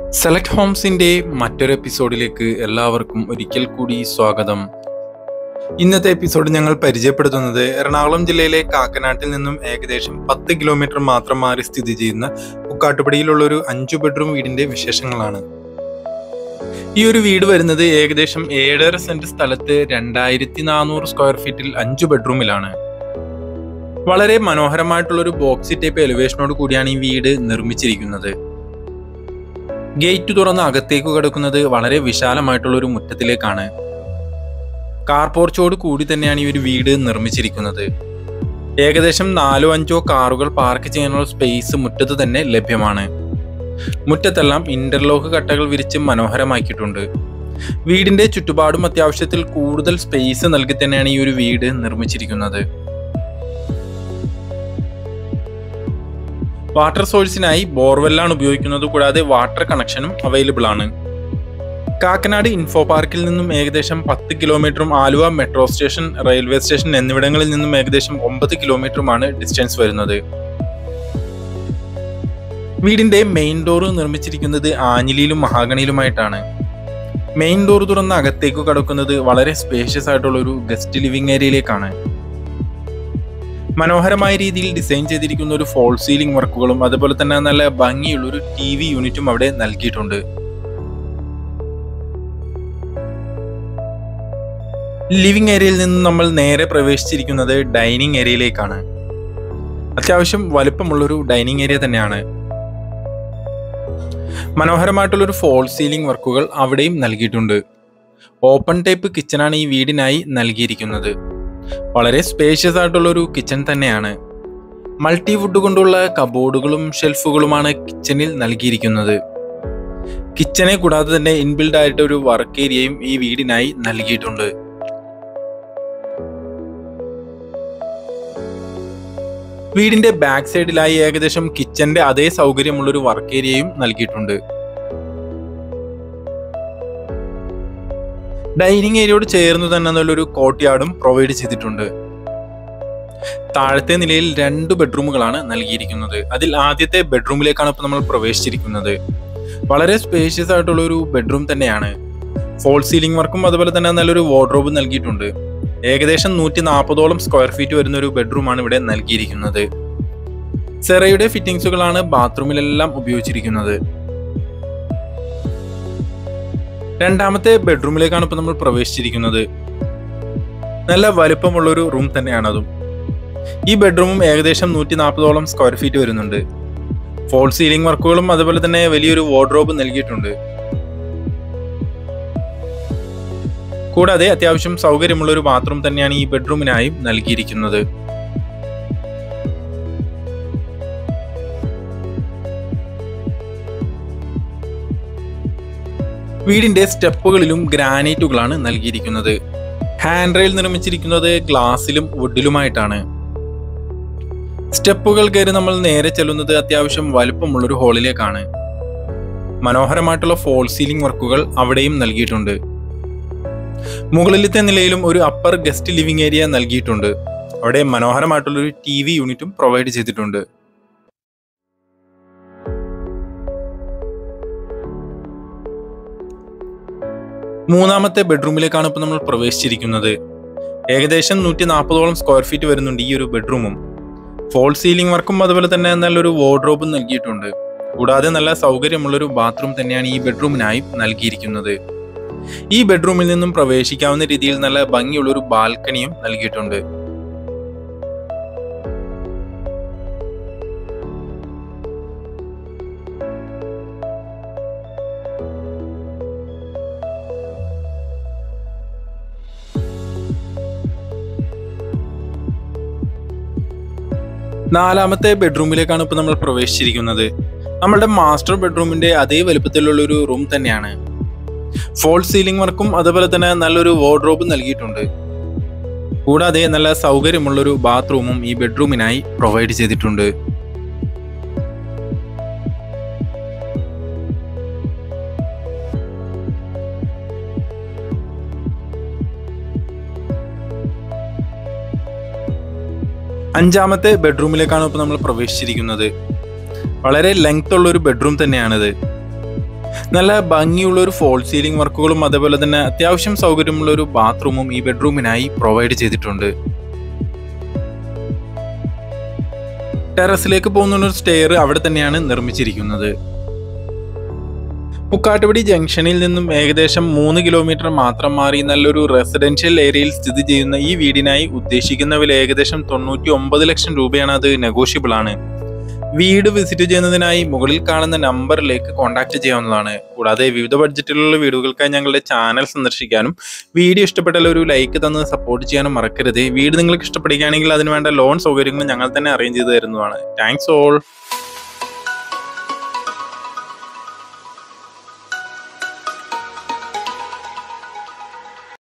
select ഹോംസിന്റെ മറ്റൊരു എപ്പിസോഡിലേക്ക് എല്ലാവർക്കും ഒരിക്കൽ കൂടി സ്വാഗതം ഇന്നത്തെ എപ്പിസോഡ് ഞങ്ങൾ പരിചയപ്പെടുത്തുന്നത് എറണാകുളം ജില്ലയിലെ കാക്കനാട്ടിൽ നിന്നും ഏകദേശം പത്ത് കിലോമീറ്റർ മാത്രം മാറി സ്ഥിതി ചെയ്യുന്ന പുക്കാട്ടുപടിയിലുള്ള ഒരു അഞ്ചു ബെഡ്റൂം വീടിന്റെ വിശേഷങ്ങളാണ് ഈ ഒരു വീട് വരുന്നത് ഏകദേശം ഏഴര സെന്റ് സ്ഥലത്ത് രണ്ടായിരത്തി നാനൂറ് സ്ക്വയർ ഫീറ്റിൽ അഞ്ചു ബെഡ്റൂമിലാണ് വളരെ മനോഹരമായിട്ടുള്ള ഒരു ബോക്സി ടൈപ്പ് എലിവേഷനോട് കൂടിയാണ് ഈ വീട് നിർമ്മിച്ചിരിക്കുന്നത് ഗേറ്റ് തുറന്ന് അകത്തേക്ക് കിടക്കുന്നത് വളരെ വിശാലമായിട്ടുള്ള ഒരു മുറ്റത്തിലേക്കാണ് കാർ പോർച്ചോട് കൂടി തന്നെയാണ് ഈ ഒരു വീട് നിർമ്മിച്ചിരിക്കുന്നത് ഏകദേശം നാലോ അഞ്ചോ കാറുകൾ പാർക്ക് ചെയ്യാനുള്ള സ്പേസ് മുറ്റത്ത് തന്നെ ലഭ്യമാണ് മുറ്റത്തെല്ലാം ഇന്റർലോക്ക് കട്ടകൾ വിരിച്ച് മനോഹരമാക്കിയിട്ടുണ്ട് വീടിന്റെ ചുറ്റുപാടും അത്യാവശ്യത്തിൽ കൂടുതൽ സ്പേസ് നൽകി തന്നെയാണ് ഈ ഒരു വീട് നിർമ്മിച്ചിരിക്കുന്നത് വാട്ടർ സോഴ്സിനായി ബോർവെല്ലാണ് ഉപയോഗിക്കുന്നത് കൂടാതെ വാട്ടർ കണക്ഷനും അവൈലബിൾ ആണ് കാക്കനാട് ഇൻഫോ പാർക്കിൽ നിന്നും ഏകദേശം പത്ത് കിലോമീറ്ററും Aluva metro station railway station എന്നിവിടങ്ങളിൽ നിന്നും ഏകദേശം ഒമ്പത് കിലോമീറ്ററുമാണ് ഡിസ്റ്റൻസ് വരുന്നത് വീടിന്റെ മെയിൻ ഡോർ നിർമ്മിച്ചിരിക്കുന്നത് ആഞ്ഞിലിയിലും മഹാഗണിയിലുമായിട്ടാണ് മെയിൻ ഡോർ തുറന്ന് അകത്തേക്ക് കടക്കുന്നത് വളരെ സ്പേഷ്യസ് ആയിട്ടുള്ള ഒരു ഗസ്റ്റ് ലിവിംഗ് ഏരിയയിലേക്കാണ് മനോഹരമായ രീതിയിൽ ഡിസൈൻ ചെയ്തിരിക്കുന്ന ഒരു ഫോൾ സീലിംഗ് വർക്കുകളും അതുപോലെ തന്നെ നല്ല ഭംഗിയുള്ള ഒരു ടി വി യൂണിറ്റും അവിടെ നൽകിയിട്ടുണ്ട് ലിവിംഗ് ഏരിയയിൽ നിന്ന് നമ്മൾ നേരെ പ്രവേശിച്ചിരിക്കുന്നത് ഡൈനിങ് ഏരിയയിലേക്കാണ് അത്യാവശ്യം വലുപ്പമുള്ളൊരു ഡൈനിങ് ഏരിയ തന്നെയാണ് മനോഹരമായിട്ടുള്ളൊരു ഫോൾ സീലിംഗ് വർക്കുകൾ അവിടെയും നൽകിയിട്ടുണ്ട് ഓപ്പൺ ടൈപ്പ് കിച്ചണാണ് ഈ വീടിനായി നൽകിയിരിക്കുന്നത് വളരെ സ്പേഷ്യസ് ആയിട്ടുള്ള ഒരു കിച്ചൺ തന്നെയാണ് മൾട്ടി വുഡ് കൊണ്ടുള്ള കബോർഡുകളും ഷെൽഫുകളുമാണ് കിച്ചണിൽ നൽകിയിരിക്കുന്നത് കിച്ചനെ കൂടാതെ തന്നെ ഇൻബിൽഡ് ആയിട്ട് ഒരു വർക്ക് ഏരിയയും ഈ വീടിനായി നൽകിയിട്ടുണ്ട് വീടിന്റെ ബാക്ക് സൈഡിലായി ഏകദേശം കിച്ചന്റെ അതേ സൗകര്യമുള്ള ഒരു വർക്ക് ഏരിയയും നൽകിയിട്ടുണ്ട് ഡൈനിങ് ഏരിയയോട് ചേർന്ന് തന്നെ നല്ലൊരു കോർട്ട്യാർഡും പ്രൊവൈഡ് ചെയ്തിട്ടുണ്ട് താഴത്തെ നിലയിൽ രണ്ട് ബെഡ്റൂമുകളാണ് നൽകിയിരിക്കുന്നത് അതിൽ ആദ്യത്തെ ബെഡ്റൂമിലേക്കാണ് ഇപ്പോൾ നമ്മൾ പ്രവേശിച്ചിരിക്കുന്നത് വളരെ സ്പേഷ്യസ് ആയിട്ടുള്ള ഒരു ബെഡ്റൂം തന്നെയാണ് ഫോൾ സീലിംഗ് വർക്കും അതുപോലെ തന്നെ നല്ലൊരു വാർഡ്രോബ് നൽകിയിട്ടുണ്ട് ഏകദേശം നൂറ്റി നാൽപ്പതോളം സ്ക്വയർ ഫീറ്റ് വരുന്ന ഒരു ബെഡ്റൂമാണ് ഇവിടെ നൽകിയിരിക്കുന്നത് സെറയുടെ ഫിറ്റിംഗ്സുകളാണ് ബാത്റൂമിലെല്ലാം ഉപയോഗിച്ചിരിക്കുന്നത് രണ്ടാമത്തെ ബെഡ്റൂമിലേക്കാണ് ഇപ്പോൾ നമ്മൾ പ്രവേശിച്ചിരിക്കുന്നത് നല്ല വലുപ്പമുള്ള ഒരു റൂം തന്നെയാണ് അതും ഈ ബെഡ്റൂമും ഏകദേശം നൂറ്റി നാൽപ്പതോളം സ്ക്വയർ ഫീറ്റ് വരുന്നുണ്ട് ഫോൾ സീലിംഗ് വർക്കുകളും അതുപോലെ തന്നെ വലിയൊരു വാർഡ്രോബ് നൽകിയിട്ടുണ്ട് കൂടാതെ അത്യാവശ്യം സൗകര്യമുള്ള ഒരു ബാത്റൂം തന്നെയാണ് ഈ ബെഡ്റൂമിനായും നൽകിയിരിക്കുന്നത് വീടിന്റെ സ്റ്റെപ്പുകളിലും ഗ്രാനൈറ്റുകളാണ് നൽകിയിരിക്കുന്നത് ഹാൻഡ് റെയിൽ നിർമ്മിച്ചിരിക്കുന്നത് ഗ്ലാസിലും വുഡിലുമായിട്ടാണ് സ്റ്റെപ്പുകൾ കയറി നമ്മൾ നേരെ ചെല്ലുന്നത് അത്യാവശ്യം വലുപ്പമുള്ളൊരു ഹാളിലേക്കാണ് മനോഹരമായിട്ടുള്ള ഫോൾ സീലിംഗ് വർക്കുകൾ അവിടെയും നൽകിയിട്ടുണ്ട് മുകളിലത്തെ നിലയിലും ഒരു അപ്പർ ഗസ്റ്റ് ലിവിംഗ് ഏരിയ നൽകിയിട്ടുണ്ട് അവിടെ മനോഹരമായിട്ടുള്ള ഒരു ടി വി യൂണിറ്റും പ്രൊവൈഡ് ചെയ്തിട്ടുണ്ട് മൂന്നാമത്തെ ബെഡ്റൂമിലേക്കാണ് ഇപ്പോൾ നമ്മൾ പ്രവേശിച്ചിരിക്കുന്നത് ഏകദേശം നൂറ്റി നാൽപ്പതോളം സ്ക്വയർ ഫീറ്റ് വരുന്നുണ്ട് ഈ ഒരു ബെഡ്റൂമും ഫോൾ സീലിംഗ് വർക്കും അതുപോലെ തന്നെ നല്ലൊരു വാർഡ്രോബും നൽകിയിട്ടുണ്ട് കൂടാതെ നല്ല സൗകര്യമുള്ളൊരു ബാത്റൂം തന്നെയാണ് ഈ ബെഡ്റൂമിനായി നൽകിയിരിക്കുന്നത് ഈ ബെഡ്റൂമിൽ നിന്നും പ്രവേശിക്കാവുന്ന രീതിയിൽ നല്ല ഭംഗിയുള്ള ഒരു ബാൽക്കണിയും നൽകിയിട്ടുണ്ട് നാലാമത്തെ ബെഡ്റൂമിലേക്കാണ് ഇപ്പോൾ നമ്മൾ പ്രവേശിച്ചിരിക്കുന്നത് നമ്മളുടെ മാസ്റ്റർ ബെഡ്റൂമിന്റെ അതേ വലുപ്പത്തിലുള്ള ഒരു റൂം തന്നെയാണ് ഫോൾ സീലിംഗ് വർക്കും അതുപോലെ തന്നെ നല്ലൊരു വാർഡ്രോബും നൽകിയിട്ടുണ്ട് കൂടാതെ നല്ല സൗകര്യമുള്ളൊരു ബാത്റൂമും ഈ ബെഡ്റൂമിനായി പ്രൊവൈഡ് ചെയ്തിട്ടുണ്ട് അഞ്ചാമത്തെ ബെഡ്റൂമിലേക്കാണ് ഇപ്പോൾ നമ്മൾ പ്രവേശിച്ചിരിക്കുന്നത് വളരെ ലെങ്ത് ഉള്ള ഒരു ബെഡ്റൂം തന്നെയാണിത് നല്ല ഭംഗിയുള്ള ഒരു ഫോൾ സീലിംഗ് വർക്കുകളും അതേപോലെ തന്നെ അത്യാവശ്യം സൗകര്യമുള്ള ഒരു ബാത്റൂമും ഈ ബെഡ്റൂമിനായി പ്രൊവൈഡ് ചെയ്തിട്ടുണ്ട് ടെറസിലേക്ക് പോകുന്ന ഒരു സ്റ്റെയർ അവിടെ തന്നെയാണ് നിർമ്മിച്ചിരിക്കുന്നത് മുക്കാട്ടുപടി ജംഗ്ഷനിൽ നിന്നും ഏകദേശം മൂന്ന് കിലോമീറ്റർ മാത്രം മാറി നല്ലൊരു റെസിഡൻഷ്യൽ ഏരിയയിൽ സ്ഥിതി ചെയ്യുന്ന ഈ വീടിനായി ഉദ്ദേശിക്കുന്ന വില ഏകദേശം തൊണ്ണൂറ്റി ഒമ്പത് ലക്ഷം രൂപയാണ് അത് നെഗോഷ്യബിൾ ആണ് വീട് വിസിറ്റ് ചെയ്യുന്നതിനായി മുകളിൽ കാണുന്ന നമ്പറിലേക്ക് കോൺടാക്ട് ചെയ്യാവുന്നതാണ് കൂടാതെ വിവിധ ബഡ്ജറ്റിലുള്ള വീടുകൾക്കായി ഞങ്ങളുടെ ചാനൽ സന്ദർശിക്കാനും വീഡിയോ ഇഷ്ടപ്പെട്ടാൽ ഒരു ലൈക്ക് തന്ന് സപ്പോർട്ട് ചെയ്യാനും മറക്കരുത് വീട് നിങ്ങൾക്ക് ഇഷ്ടപ്പെടുകയാണെങ്കിൽ അതിന് വേണ്ട ലോൺ സൗകര്യങ്ങൾ ഞങ്ങൾ തന്നെ അറേഞ്ച് ചെയ്ത് തരുന്നതാണ് താങ്ക്സ് ഓൾ